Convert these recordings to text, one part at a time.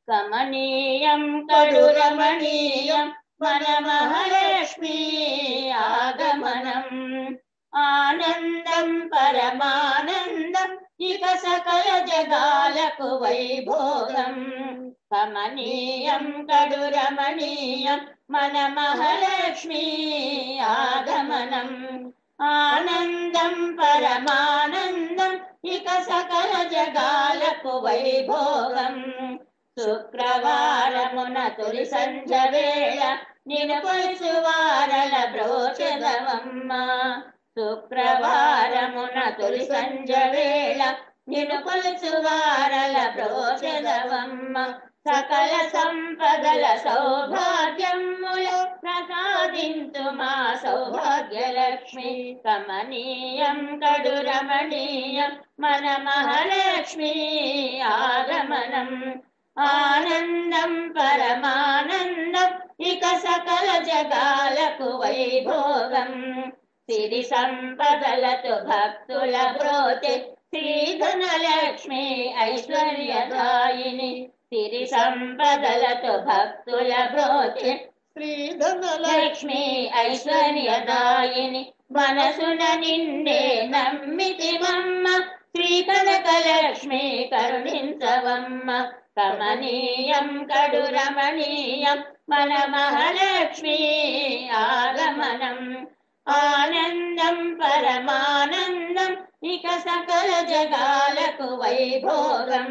కమనీయం కడురమణీయం మన మహాలక్ష్మీ ఆగమనం ఆనందం పరమానందం ఇక సకల జగాలకు వైభోగం కమనీయం కడురమణీయం మన మహాలక్ష్మీ ఆగమనం ఆనందం పరమానందం ఇక సకల జగాలకు వైభోగం శుక్రవారమున తొలి సంధ్య వేళ నిను కొలుసు వారల బ్రోచదవమ్మ శుక్రవారమున తొలి సంధ్య వేళ నిను కొలుసు వారల బ్రోచదవమ్మ సకల సంపదల సౌభాగ్యముల ప్రసాదింతు మా సౌభాగ్యలక్ష్మి కమనీయం కడురమణీయం మన మహాలక్ష్మి ఆగమనం ఆనందం పరమానందం ఇక సకల జగాలకు వైభోగం సిరి సంపదలతో భక్తుల బ్రోతే శ్రీధనలక్ష్మి ఐశ్వర్యదాయిని సిరి సంపదలతో భక్తుల బ్రోతే శ్రీధనలక్ష్మి ఐశ్వర్యదాయిని మనసున నిన్నే నమ్మితివమ్మ శ్రీ కనకలక్ష్మి కరుణించవమ్మ కమనీయం కడురమణీయం మన మహాలక్ష్మి ఆగమనం ఆనందం పరమానందం ఇక సకల జగాలకు వైభోగం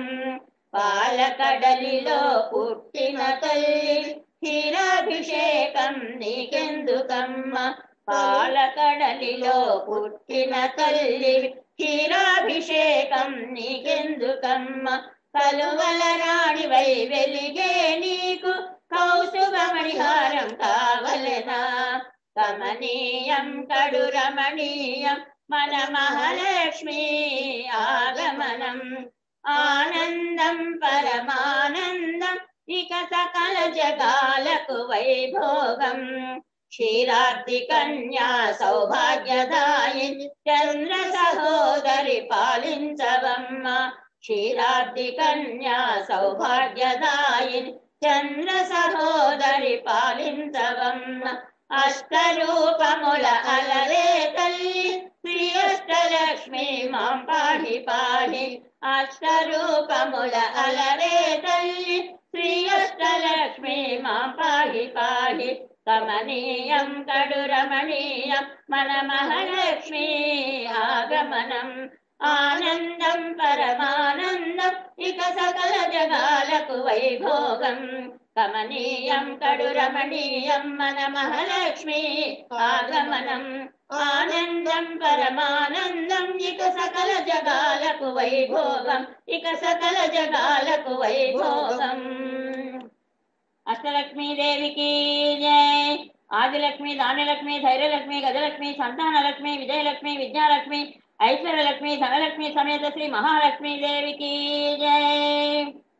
పాలకడలిలో పుట్టిన తల్లి క్షీరాభిషేకం నీకెందుకమ్మ పాలకడలిలో పుట్టిన తల్లి క్షీరాభిషేకం నీకెందుకమ్మ కలువల రాణివై వెలిగే నీకు కౌసుభమణిహారం కావలెనా కమనీయం కడురమణీయం మన మహాలక్ష్మి ఆగమనం ఆనందం పరమానందం ఇక సకల జగాలకు వైభోగం క్షీరాబ్ది కన్యా సౌభాగ్యదాయిని చంద్ర సహోదరి పాలించవమ్మ క్షీరాబ్ది కన్యా సౌభాగ్యదాయిని చంద్ర సహోదరి పాలించవమ్మ అష్టరూపముల అలరే తల్లి శ్రీ అష్టలక్ష్మి మాం పాహి పాహి అష్టరూపముల అలరే తల్లి శ్రీ అష్టలక్ష్మి మాం పాహి పాహి కమనీయం కడురమణీయం మన మహాలక్ష్మి ఆగమనం ఆనందం పరమానందం ఇక సకల జగాలకు వైభోగం కమనీయం కడురమణీయం మన మహాలక్ష్మి ఆగమనం ఆనందం పరమానందం ఇక సకల జగాలకు వైభోగం ఇక సకల జగాలకు వైభోగం అష్టలక్ష్మీ దేవికి జై ఆదిలక్ష్మి ధాన్యలక్ష్మి ధైర్యలక్ష్మి గజలక్ష్మి సంతానలక్ష్మి విజయలక్ష్మి విద్యాలక్ష్మి ఐశ్వర్యలక్ష్మి ధనలక్ష్మి సమేత శ్రీ మహాలక్ష్మి దేవికి జై